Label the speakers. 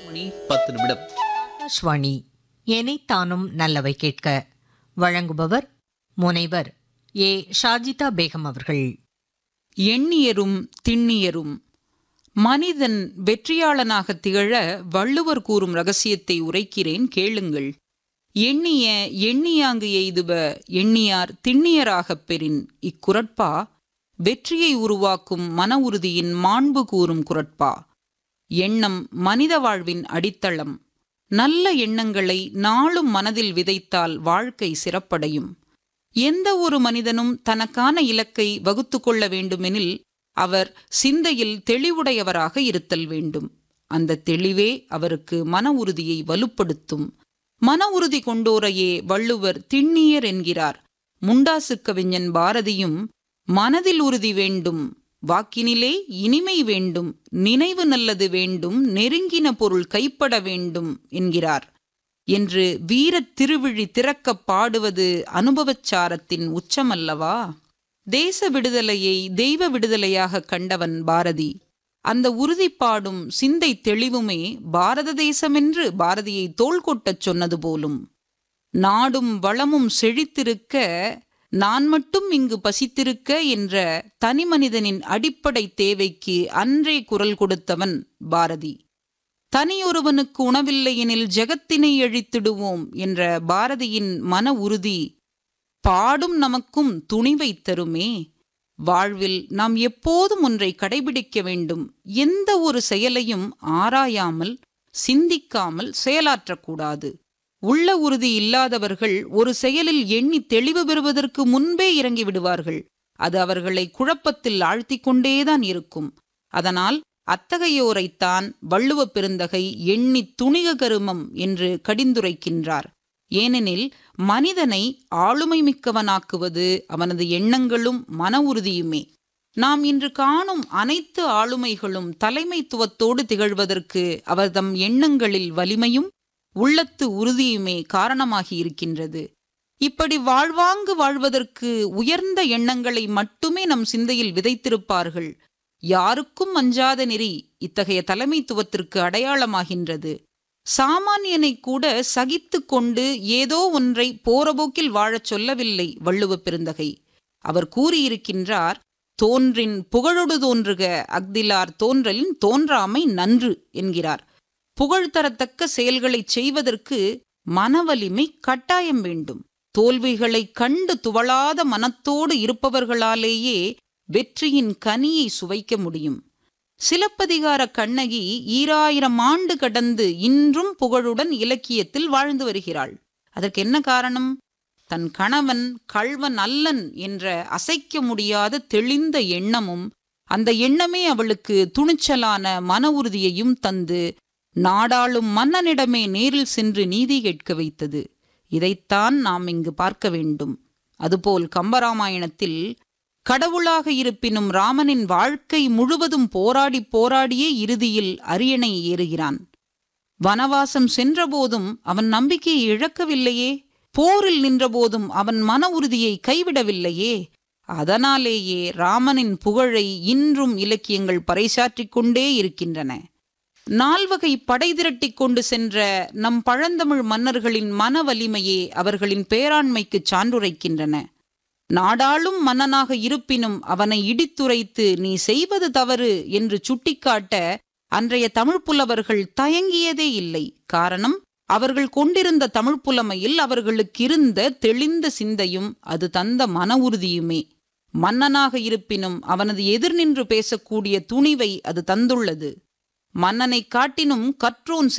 Speaker 1: மணி பத்து நிமிடம்
Speaker 2: ஆகாஷ்வாணி எனைத்தானும் நல்லவை கேட்க வழங்குபவர் முனைவர் ஏ ஷாஜிதா பேகம் அவர்கள்
Speaker 3: எண்ணியரும் திண்ணியரும் மனிதன் வெற்றியாளனாக திகழ வள்ளுவர் கூறும் ரகசியத்தை உரைக்கிறேன் கேளுங்கள் எண்ணிய எண்ணியாங்கு எய்துப எண்ணியார் திண்ணியராகப் பெறின் இக்குரட்பா வெற்றியை உருவாக்கும் மன உறுதியின் மாண்பு கூறும் குரட்பா எண்ணம் மனித வாழ்வின் அடித்தளம் நல்ல எண்ணங்களை நாளும் மனதில் விதைத்தால் வாழ்க்கை சிறப்படையும் எந்த ஒரு மனிதனும் தனக்கான இலக்கை வகுத்து கொள்ள வேண்டுமெனில் அவர் சிந்தையில் தெளிவுடையவராக இருத்தல் வேண்டும் அந்த தெளிவே அவருக்கு மன உறுதியை வலுப்படுத்தும் மன உறுதி கொண்டோரையே வள்ளுவர் திண்ணியர் என்கிறார் முண்டாசு கவிஞன் பாரதியும் மனதில் உறுதி வேண்டும் வாக்கினிலே இனிமை வேண்டும் நினைவு நல்லது வேண்டும் நெருங்கின பொருள் கைப்பட வேண்டும் என்கிறார் என்று வீரத் திருவிழி திறக்கப் பாடுவது அனுபவச்சாரத்தின் உச்சமல்லவா தேச விடுதலையை தெய்வ விடுதலையாக கண்டவன் பாரதி அந்த உறுதிப்பாடும் சிந்தை தெளிவுமே பாரத தேசமென்று பாரதியை தோள் கொட்டச் சொன்னது போலும் நாடும் வளமும் செழித்திருக்க நான் மட்டும் இங்கு பசித்திருக்க என்ற தனிமனிதனின் அடிப்படை தேவைக்கு அன்றே குரல் கொடுத்தவன் பாரதி தனியொருவனுக்கு உணவில்லை எனில் ஜெகத்தினை அழித்திடுவோம் என்ற பாரதியின் மன உறுதி பாடும் நமக்கும் துணிவை தருமே வாழ்வில் நாம் எப்போதும் ஒன்றை கடைபிடிக்க வேண்டும் எந்த ஒரு செயலையும் ஆராயாமல் சிந்திக்காமல் செயலாற்றக்கூடாது உள்ள உறுதி இல்லாதவர்கள் ஒரு செயலில் எண்ணி தெளிவு பெறுவதற்கு முன்பே இறங்கி விடுவார்கள் அது அவர்களை குழப்பத்தில் ஆழ்த்திக் கொண்டேதான் இருக்கும் அதனால் அத்தகையோரைத்தான் வள்ளுவ பெருந்தகை எண்ணி துணிக கருமம் என்று கடிந்துரைக்கின்றார் ஏனெனில் மனிதனை ஆளுமை மிக்கவனாக்குவது அவனது எண்ணங்களும் மன உறுதியுமே நாம் இன்று காணும் அனைத்து ஆளுமைகளும் தலைமைத்துவத்தோடு திகழ்வதற்கு அவர்தம் எண்ணங்களில் வலிமையும் உள்ளத்து உறுதியுமே காரணமாகி இருக்கின்றது இப்படி வாழ்வாங்கு வாழ்வதற்கு உயர்ந்த எண்ணங்களை மட்டுமே நம் சிந்தையில் விதைத்திருப்பார்கள் யாருக்கும் அஞ்சாத நெறி இத்தகைய தலைமைத்துவத்திற்கு அடையாளமாகின்றது சாமானியனை கூட சகித்து கொண்டு ஏதோ ஒன்றை போறபோக்கில் வாழச் சொல்லவில்லை வள்ளுவ பெருந்தகை அவர் கூறியிருக்கின்றார் தோன்றின் புகழொடு தோன்றுக அக்திலார் தோன்றலின் தோன்றாமை நன்று என்கிறார் புகழ் தரத்தக்க செயல்களை செய்வதற்கு மனவலிமை கட்டாயம் வேண்டும் தோல்விகளை கண்டு துவளாத மனத்தோடு இருப்பவர்களாலேயே வெற்றியின் கனியை சுவைக்க முடியும் சிலப்பதிகார கண்ணகி ஈராயிரம் ஆண்டு கடந்து இன்றும் புகழுடன் இலக்கியத்தில் வாழ்ந்து வருகிறாள் அதற்கு என்ன காரணம் தன் கணவன் கள்வன் அல்லன் என்ற அசைக்க முடியாத தெளிந்த எண்ணமும் அந்த எண்ணமே அவளுக்கு துணிச்சலான மன உறுதியையும் தந்து நாடாளும் மன்னனிடமே நேரில் சென்று நீதி கேட்க வைத்தது இதைத்தான் நாம் இங்கு பார்க்க வேண்டும் அதுபோல் கம்பராமாயணத்தில் கடவுளாக இருப்பினும் ராமனின் வாழ்க்கை முழுவதும் போராடி போராடியே இறுதியில் அரியணை ஏறுகிறான் வனவாசம் சென்றபோதும் அவன் நம்பிக்கையை இழக்கவில்லையே போரில் நின்றபோதும் அவன் மன உறுதியை கைவிடவில்லையே அதனாலேயே ராமனின் புகழை இன்றும் இலக்கியங்கள் பறைசாற்றிக் கொண்டே இருக்கின்றன நால்வகை படை திரட்டிக் கொண்டு சென்ற நம் பழந்தமிழ் மன்னர்களின் மன வலிமையே அவர்களின் பேராண்மைக்கு சான்றுரைக்கின்றன நாடாளும் மன்னனாக இருப்பினும் அவனை இடித்துரைத்து நீ செய்வது தவறு என்று சுட்டிக்காட்ட அன்றைய தமிழ் புலவர்கள் தயங்கியதே இல்லை காரணம் அவர்கள் கொண்டிருந்த தமிழ் புலமையில் அவர்களுக்கிருந்த தெளிந்த சிந்தையும் அது தந்த மன உறுதியுமே மன்னனாக இருப்பினும் அவனது எதிர் நின்று பேசக்கூடிய துணிவை அது தந்துள்ளது மன்னனை காட்டினும் கற்றோன்